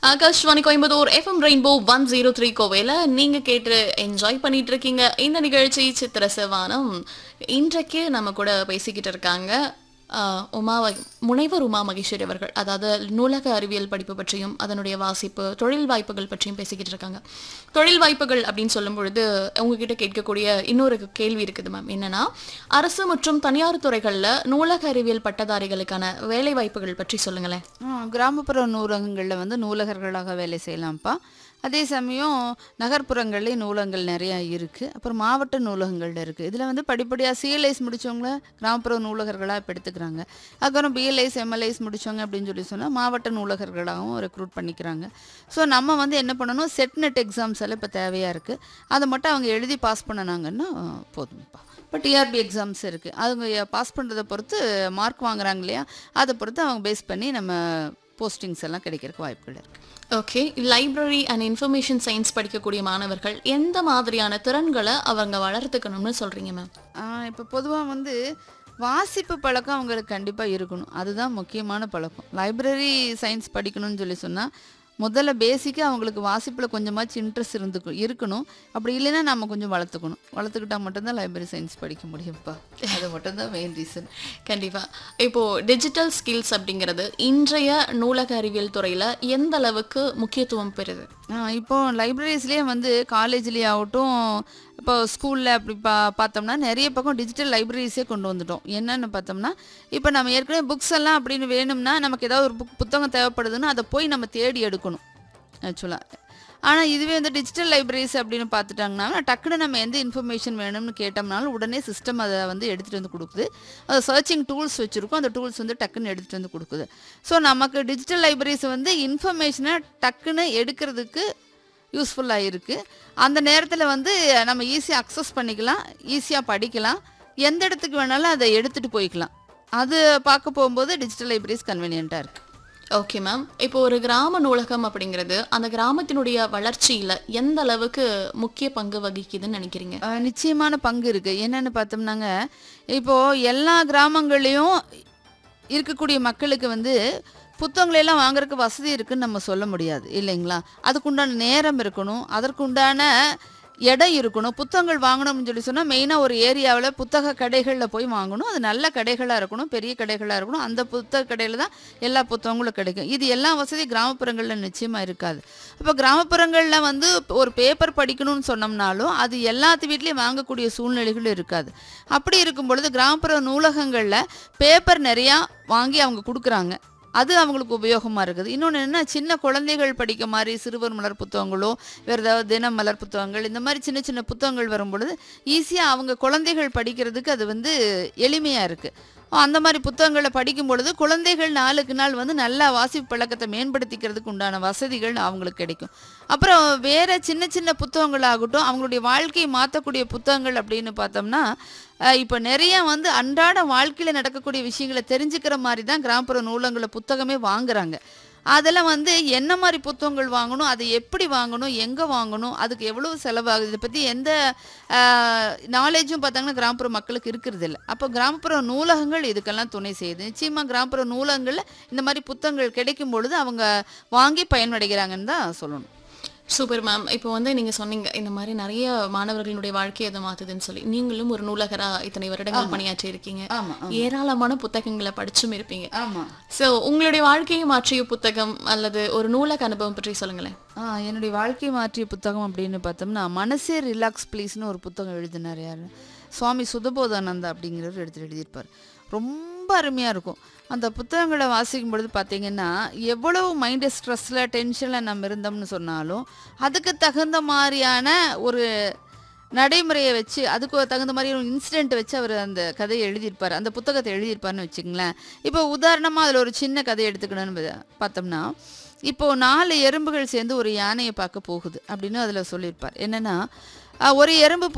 Akashvani Coimbatore FM rainbow one zero three கோவையில் நீங்கள் கேட்டு என்ஜாய் பண்ணிட்டு இருக்கீங்க இந்த நிகழ்ச்சி சித்திர சிவானம் இன்றைக்கு நம்ம கூட பேசிக்கிட்டு இருக்காங்க ஆஹ், உமா வ- முனைவர் உமா மகேஸ்வரி அவர்கள் அதாவது நூலக அறிவியல் படிப்பு பற்றியும் அதனுடைய வாசிப்பு தொழில் வாய்ப்புகள் பற்றியும் பேசிக்கிட்டு இருக்காங்க தொழில் வாய்ப்புகள் அப்படின்னு சொல்லும் பொழுது உங்ககிட்ட கேட்கக்கூடிய இன்னொரு கேள்வி இருக்குது மேம் என்னன்னா அரசு மற்றும் தனியார் துறைகளில் நூலக அறிவியல் பட்டதாரிகளுக்கான வேலை வாய்ப்புகள் பற்றி சொல்லுங்களேன் ஆ, கிராமப்புற நூலகங்களில் வந்து நூலகர்களாக வேலை செய்யலாம்ப்பா அதே சமயம் நகர்ப்புறங்கள்லேயும் நூலகங்கள் நிறையா இருக்குது அப்புறம் மாவட்ட நூலகங்கள் இருக்குது இதில் வந்து படிப்படியாக சிஎல்ஐஸ் முடித்தவங்கள கிராமப்புற நூலகர்களாக இப்போ எடுத்துக்கிறாங்க அதுக்கப்புறம் பிஎல்ஐஸ் எம்எல்ஐஸ் முடித்தவங்க அப்படின்னு சொல்லி சொன்னால் மாவட்ட நூலகர்களாகவும் ரெக்ரூட் பண்ணிக்கிறாங்க ஸோ நம்ம வந்து என்ன பண்ணணும் செட் நெட் எக்ஸாம்ஸ் எல்லாம் இப்போ தேவையாக இருக்குது அதை மட்டும் அவங்க எழுதி பாஸ் பண்ணினாங்கன்னா போதும்ப்பா இப்போ டிஆர்பி எக்ஸாம்ஸ் இருக்குது அவங்க பாஸ் பண்ணுறதை பொறுத்து மார்க் வாங்குறாங்க இல்லையா அதை பொறுத்து அவங்க பேஸ் பண்ணி நம்ம போஸ்டிங்ஸ் எல்லாம் கிடைக்கிறதுக்கு வாய்ப்புகள் இருக்குது okay library and information science படிக்கக்கூடிய மாணவர்கள் எந்த மாதிரியான திறன்களை அவங்க வளர்த்துக்கணும்னு சொல்றீங்க மேம் இப்போ பொதுவாக வந்து வாசிப்பு பழக்கம் அவங்களுக்கு கண்டிப்பாக இருக்கணும் அதுதான் முக்கியமான பழக்கம் லைப்ரரி சயின்ஸ் படிக்கணும்னு சொல்லி சொன்னால் முதல்ல பேசிக்காக அவங்களுக்கு வாசிப்பில் கொஞ்சமாச்சும் இன்ட்ரெஸ்ட் இருந்து இருக்கணும் அப்படி இல்லைன்னா நம்ம கொஞ்சம் வளர்த்துக்கணும் வளர்த்துக்கிட்டா மட்டும்தான் லைப்ரரி சயின்ஸ் படிக்க முடியும்ப்பா அது மட்டும்தான் மெயின் ரீசன் கண்டிப்பா இப்போ டிஜிட்டல் ஸ்கில்ஸ் அப்படிங்கிறது இன்றைய நூலக அறிவியல் துறையில எந்த அளவுக்கு முக்கியத்துவம் பெறுது ஆ, இப்போ லைப்ரரிஸ்லேயே வந்து காலேஜ்லேயே ஆகட்டும் இப்போ ஸ்கூலில் அப்படி பா பார்த்தோம்னா நிறைய பக்கம் டிஜிட்டல் லைப்ரரிஸே கொண்டு வந்துட்டோம் என்னன்னு பார்த்தோம்னா இப்போ நம்ம ஏற்கனவே புக்ஸ் எல்லாம் அப்படின்னு வேணும்னா நமக்கு ஏதாவது ஒரு புக் புத்தகம் தேவைப்படுதுன்னா அதை போய் நம்ம தேடி எடுக்கணும் ஆக்சுவலாக ஆனால் இதுவே வந்து டிஜிட்டல் லைப்ரரிஸ் அப்படின்னு பார்த்துட்டாங்கன்னா டக்குன்னு நம்ம எந்த இன்ஃபர்மேஷன் வேணும்னு கேட்டோம்னாலும் உடனே சிஸ்டம் அதை வந்து எடுத்துகிட்டு வந்து கொடுக்குது அது சர்ச்சிங் டூல்ஸ் வச்சுருக்கோம் அந்த டூல்ஸ் வந்து டக்குன்னு எடுத்துகிட்டு வந்து கொடுக்குது ஸோ நமக்கு டிஜிட்டல் லைப்ரரிஸ் வந்து இன்ஃபர்மேஷனை டக்குன்னு எடுக்கிறதுக்கு யூஸ்ஃபுல்லாக இருக்குது அந்த நேரத்தில் வந்து நம்ம ஈஸியாக அக்சஸ் பண்ணிக்கலாம் ஈஸியாக படிக்கலாம் எந்த இடத்துக்கு வேணாலும் அதை எடுத்துகிட்டு போய்க்கலாம் அது பார்க்க போகும்போது டிஜிட்டல் லைப்ரரிஸ் கன்வீனியண்ட்டாக இருக்குது ஓகே மேம் இப்போ ஒரு கிராம நூலகம் அப்படிங்கிறது அந்த கிராமத்தினுடைய வளர்ச்சியில எந்த அளவுக்கு முக்கிய பங்கு வகிக்குதுன்னு நினைக்கிறீங்க ஆஹ் நிச்சயமான பங்கு இருக்குது என்னென்னு பார்த்தோம்னாங்க இப்போது எல்லா கிராமங்கள்லேயும் இருக்கக்கூடிய மக்களுக்கு வந்து புத்தகங்களை எல்லாம் வாங்குறதுக்கு வசதி இருக்குன்னு நம்ம சொல்ல முடியாது இல்லைங்களா அதுக்குண்டான நேரம் இருக்கணும் அதற்குண்டான இடம் இருக்கணும் புத்தகங்கள் வாங்கணும்னு சொல்லி சொன்னால் மெயினாக ஒரு ஏரியாவில் புத்தக கடைகளில் போய் வாங்கணும் அது நல்ல கடைகளாக இருக்கணும் பெரிய கடைகளாக இருக்கணும் அந்த புத்தக கடையில் தான் எல்லா புத்தகங்களும் கிடைக்கும் இது எல்லா வசதி கிராமப்புறங்களில் நிச்சயமாக இருக்காது அப்போ கிராமப்புறங்களில் வந்து ஒரு பேப்பர் படிக்கணும்னு சொன்னோம்னாலும் அது எல்லாத்து வீட்லேயும் வாங்கக்கூடிய சூழ்நிலைகள் இருக்காது அப்படி இருக்கும் பொழுது கிராமப்புற நூலகங்களில் பேப்பர் நிறையா வாங்கி அவங்க கொடுக்குறாங்க அது அவங்களுக்கு உபயோகமாக இருக்குது இன்னொன்று என்ன சின்ன குழந்தைகள் படிக்க மாதிரி சிறுவர் மலர் புத்தகங்களோ வேறு ஏதாவது தின மலர் புத்தகங்கள் இந்த மாதிரி சின்ன சின்ன புத்தகங்கள் வரும் பொழுது ஈஸியாக அவங்க குழந்தைகள் படிக்கிறதுக்கு அது வந்து எளிமையாக இருக்குது அந்த மாதிரி புத்தகங்களை படிக்கும் பொழுது குழந்தைகள் நாளுக்கு நாள் வந்து நல்லா வாசிப்பு பழக்கத்தை மேம்படுத்திக்கிறதுக்கு உண்டான வசதிகள் அவங்களுக்கு கிடைக்கும் அப்புறம் வேற சின்ன சின்ன புத்தகங்கள் ஆகட்டும் அவங்களுடைய வாழ்க்கையை மாற்றக்கூடிய புத்தகங்கள் அப்படின்னு பார்த்தோம்னா அஹ், இப்போ நிறைய வந்து அன்றாட வாழ்க்கையில் நடக்கக்கூடிய விஷயங்களை தெரிஞ்சுக்கிற மாதிரி தான் கிராமப்புற நூலகங்களை புத்தகமே வாங்குறாங்க அதெல்லாம் வந்து என்ன மாதிரி புத்தகங்கள் வாங்கணும் அதை எப்படி வாங்கணும் எங்கே வாங்கணும் அதுக்கு எவ்வளோ செலவாகுது இதை பற்றி எந்த நாலேஜும் பார்த்தாங்கன்னா கிராமப்புற மக்களுக்கு இருக்கிறது இல்லை அப்போ கிராமப்புற நூலகங்கள் இதுக்கெல்லாம் துணை செய்யுது நிச்சயமாக கிராமப்புற நூலகங்களில் இந்த மாதிரி புத்தகங்கள் கிடைக்கும் பொழுது அவங்க வாங்கி பயனடைகிறாங்கன்னு தான் சொல்லணும் சூப்பர் மேம் இப்போ வந்து நீங்க சொன்னீங்க இந்த மாதிரி நிறைய மாணவர்களுடைய வாழ்க்கையை அதை மாத்துதுன்னு சொல்லி நீங்களும் ஒரு நூலகரா இத்தனை வருடங்கள் பணியாற்றி இருக்கீங்க ஆமாம் ஏராளமான புத்தகங்களை படிச்சும் இருப்பீங்க ஆமாம் சோ உங்களுடைய வாழ்க்கையை மாற்றிய புத்தகம் அல்லது ஒரு நூலக அனுபவம் பற்றி சொல்லுங்களேன் ஆ என்னுடைய வாழ்க்கை மாற்றிய புத்தகம் அப்படின்னு பார்த்தோம்னா மனசே ரிலாக்ஸ் ப்ளீஸ்னு ஒரு புத்தகம் எழுதினார் யார் சுவாமி சுதபோதானந்தா அப்படிங்கிறவர் எடுத்து எழுதியிருப்பார் ரொம்ப அருமையாக இருக்கும் அந்த புத்தகங்களை வாசிக்கும் பொழுது பார்த்தீங்கன்னா எவ்வளவு மைண்டு ஸ்ட்ரெஸ்ஸில் டென்ஷனில் நம்ம இருந்தோம்னு சொன்னாலும் அதுக்கு தகுந்த மாதிரியான ஒரு நடைமுறையை வச்சு அதுக்கு ஒரு தகுந்த மாதிரி ஒரு இன்சிடென்ட் வச்சு அவர் அந்த கதையை எழுதியிருப்பார் அந்த புத்தகத்தை எழுதியிருப்பார்னு வச்சுங்களேன் இப்போ உதாரணமாக அதில் ஒரு சின்ன கதை எடுத்துக்கணும்னு பா- பார்த்தோம்னா இப்போ நாலு எறும்புகள் சேர்ந்து ஒரு யானையை பார்க்க போகுது அப்படின்னு அதில் சொல்லியிருப்பார் என்னன்னா அஹ், ஒரு எறும்பு